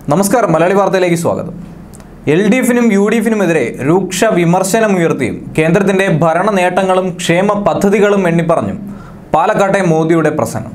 നമസ്കാരം മലയാളി വാർത്തയിലേക്ക് സ്വാഗതം എൽ ഡി എഫിനും യു ഡി എഫിനുമെതിരെ രൂക്ഷ വിമർശനമുയർത്തിയും കേന്ദ്രത്തിന്റെ ഭരണ നേട്ടങ്ങളും ക്ഷേമ പദ്ധതികളും എണ്ണിപ്പറഞ്ഞും പാലക്കാട്ടെ മോദിയുടെ പ്രസംഗം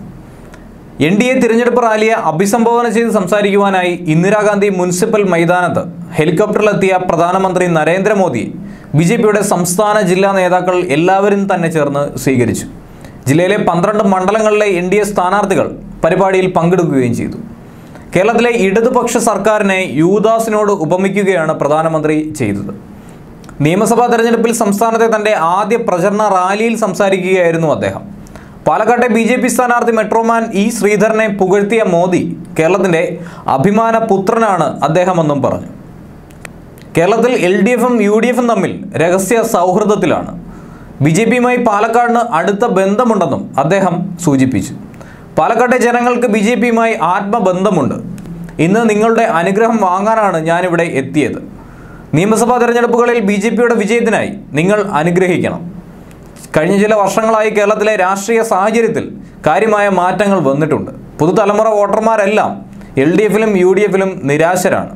എൻ ഡി എ തിരഞ്ഞെടുപ്പ് റാലിയെ അഭിസംബോധന ചെയ്ത് സംസാരിക്കുവാനായി ഇന്ദിരാഗാന്ധി മുനിസിപ്പൽ മൈതാനത്ത് ഹെലികോപ്റ്ററിലെത്തിയ പ്രധാനമന്ത്രി നരേന്ദ്രമോദി ബി ജെ പിയുടെ സംസ്ഥാന ജില്ലാ നേതാക്കൾ എല്ലാവരും തന്നെ ചേർന്ന് സ്വീകരിച്ചു ജില്ലയിലെ പന്ത്രണ്ട് മണ്ഡലങ്ങളിലെ എൻ ഡി എ സ്ഥാനാർത്ഥികൾ പരിപാടിയിൽ പങ്കെടുക്കുകയും ചെയ്തു കേരളത്തിലെ ഇടതുപക്ഷ സർക്കാരിനെ യൂദാസിനോട് ഉപമിക്കുകയാണ് പ്രധാനമന്ത്രി ചെയ്തത് നിയമസഭാ തെരഞ്ഞെടുപ്പിൽ സംസ്ഥാനത്തെ തന്റെ ആദ്യ പ്രചരണ റാലിയിൽ സംസാരിക്കുകയായിരുന്നു അദ്ദേഹം പാലക്കാട്ടെ ബി ജെ പി സ്ഥാനാർത്ഥി മെട്രോമാൻ ഇ ശ്രീധരനെ പുകഴ്ത്തിയ മോദി കേരളത്തിന്റെ അഭിമാന പുത്രനാണ് അദ്ദേഹമെന്നും പറഞ്ഞു കേരളത്തിൽ എൽ ഡി എഫും യു ഡി എഫും തമ്മിൽ രഹസ്യ സൗഹൃദത്തിലാണ് ബി ജെ പിയുമായി പാലക്കാടിന് അടുത്ത ബന്ധമുണ്ടെന്നും അദ്ദേഹം സൂചിപ്പിച്ചു പാലക്കാട്ടെ ജനങ്ങൾക്ക് ബി ജെ പിയുമായി ആത്മബന്ധമുണ്ട് ഇന്ന് നിങ്ങളുടെ അനുഗ്രഹം വാങ്ങാനാണ് ഞാനിവിടെ എത്തിയത് നിയമസഭാ തെരഞ്ഞെടുപ്പുകളിൽ ബി ജെ പിയുടെ വിജയത്തിനായി നിങ്ങൾ അനുഗ്രഹിക്കണം കഴിഞ്ഞ ചില വർഷങ്ങളായി കേരളത്തിലെ രാഷ്ട്രീയ സാഹചര്യത്തിൽ കാര്യമായ മാറ്റങ്ങൾ വന്നിട്ടുണ്ട് പുതുതലമുറ വോട്ടർമാരെല്ലാം എൽ ഡി എഫിലും യു ഡി എഫിലും നിരാശരാണ്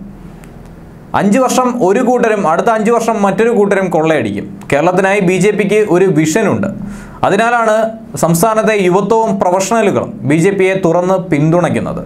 അഞ്ച് വർഷം ഒരു കൂട്ടരും അടുത്ത അഞ്ച് വർഷം മറ്റൊരു കൂട്ടരും കൊള്ളയടിക്കും കേരളത്തിനായി ബി ജെ പിക്ക് ഒരു വിഷനുണ്ട് അതിനാലാണ് സംസ്ഥാനത്തെ യുവത്വവും പ്രൊഫഷണലുകളും ബി ജെ പിയെ തുറന്ന് പിന്തുണയ്ക്കുന്നത്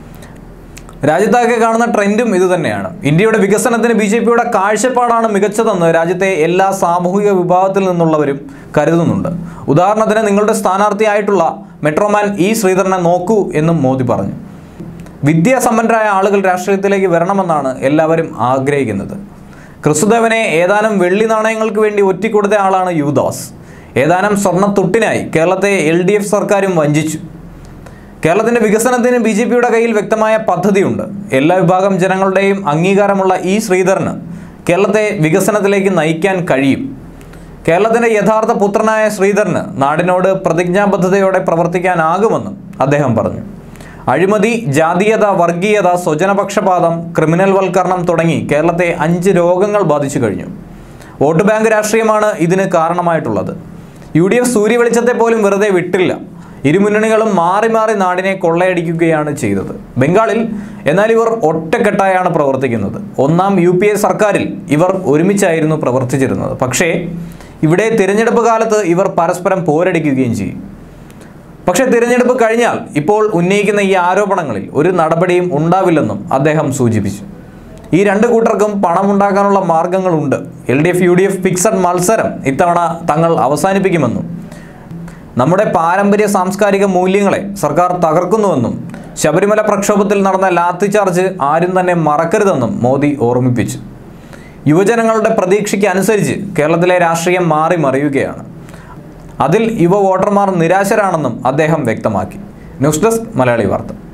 രാജ്യത്താകെ കാണുന്ന ട്രെൻഡും ഇതുതന്നെയാണ് ഇന്ത്യയുടെ വികസനത്തിന് ബി ജെ പിയുടെ കാഴ്ചപ്പാടാണ് മികച്ചതെന്ന് രാജ്യത്തെ എല്ലാ സാമൂഹിക വിഭാഗത്തിൽ നിന്നുള്ളവരും കരുതുന്നുണ്ട് ഉദാഹരണത്തിന് നിങ്ങളുടെ സ്ഥാനാർത്ഥിയായിട്ടുള്ള മെട്രോമാൻ ഇ ശ്രീധരനെ നോക്കൂ എന്നും മോദി പറഞ്ഞു വിദ്യാസമ്പന്നരായ ആളുകൾ രാഷ്ട്രീയത്തിലേക്ക് വരണമെന്നാണ് എല്ലാവരും ആഗ്രഹിക്കുന്നത് ക്രിസ്തുദേവനെ ഏതാനും വെള്ളി നാണയങ്ങൾക്ക് വേണ്ടി ഒറ്റിക്കൊടുത്ത ആളാണ് യുവദാസ് ഏതാനും സ്വർണ്ണത്തുട്ടിനായി കേരളത്തെ എൽ ഡി എഫ് സർക്കാരും വഞ്ചിച്ചു കേരളത്തിന്റെ വികസനത്തിന് ബി ജെ പിയുടെ കയ്യിൽ വ്യക്തമായ പദ്ധതിയുണ്ട് എല്ലാ വിഭാഗം ജനങ്ങളുടെയും അംഗീകാരമുള്ള ഈ ശ്രീധരന് കേരളത്തെ വികസനത്തിലേക്ക് നയിക്കാൻ കഴിയും കേരളത്തിന്റെ യഥാർത്ഥ പുത്രനായ ശ്രീധരന് നാടിനോട് പ്രതിജ്ഞാബദ്ധതയോടെ പ്രവർത്തിക്കാനാകുമെന്നും അദ്ദേഹം പറഞ്ഞു അഴിമതി ജാതീയത വർഗീയത സ്വജനപക്ഷപാതം ക്രിമിനൽ വൽക്കരണം തുടങ്ങി കേരളത്തെ അഞ്ച് രോഗങ്ങൾ ബാധിച്ചു കഴിഞ്ഞു വോട്ട് ബാങ്ക് രാഷ്ട്രീയമാണ് ഇതിന് കാരണമായിട്ടുള്ളത് യു ഡി എഫ് സൂര്യവെളിച്ചത്തെ പോലും വെറുതെ വിട്ടില്ല ഇരുമുന്നണികളും മാറി മാറി നാടിനെ കൊള്ളയടിക്കുകയാണ് ചെയ്തത് ബംഗാളിൽ എന്നാൽ ഇവർ ഒറ്റക്കെട്ടായാണ് പ്രവർത്തിക്കുന്നത് ഒന്നാം യു പി എ സർക്കാരിൽ ഇവർ ഒരുമിച്ചായിരുന്നു പ്രവർത്തിച്ചിരുന്നത് പക്ഷേ ഇവിടെ തിരഞ്ഞെടുപ്പ് കാലത്ത് ഇവർ പരസ്പരം പോരടിക്കുകയും ചെയ്യും പക്ഷേ തിരഞ്ഞെടുപ്പ് കഴിഞ്ഞാൽ ഇപ്പോൾ ഉന്നയിക്കുന്ന ഈ ആരോപണങ്ങളിൽ ഒരു നടപടിയും ഉണ്ടാവില്ലെന്നും അദ്ദേഹം സൂചിപ്പിച്ചു ഈ രണ്ട് കൂട്ടർക്കും പണമുണ്ടാക്കാനുള്ള മാർഗങ്ങളുണ്ട് L D F U D F fixed മത്സരം ഇത്തവണ തങ്ങൾ അവസാനിപ്പിക്കുമെന്നും നമ്മുടെ പാരമ്പര്യ സാംസ്കാരിക മൂല്യങ്ങളെ സർക്കാർ തകർക്കുന്നുവെന്നും ശബരിമല പ്രക്ഷോഭത്തിൽ നടന്ന ലാത്തി ചാർജ് ആരും തന്നെ മറക്കരുതെന്നും മോദി ഓർമ്മിപ്പിച്ചു യുവജനങ്ങളുടെ പ്രതീക്ഷയ്ക്ക് അനുസരിച്ച് കേരളത്തിലെ രാഷ്ട്രീയം മാറി മറിയുകയാണ് അതിൽ യുവ വോട്ടർമാർ നിരാശരാണെന്നും അദ്ദേഹം വ്യക്തമാക്കി ന്യൂസ് ഡെസ്ക് മലയാളി വാർത്ത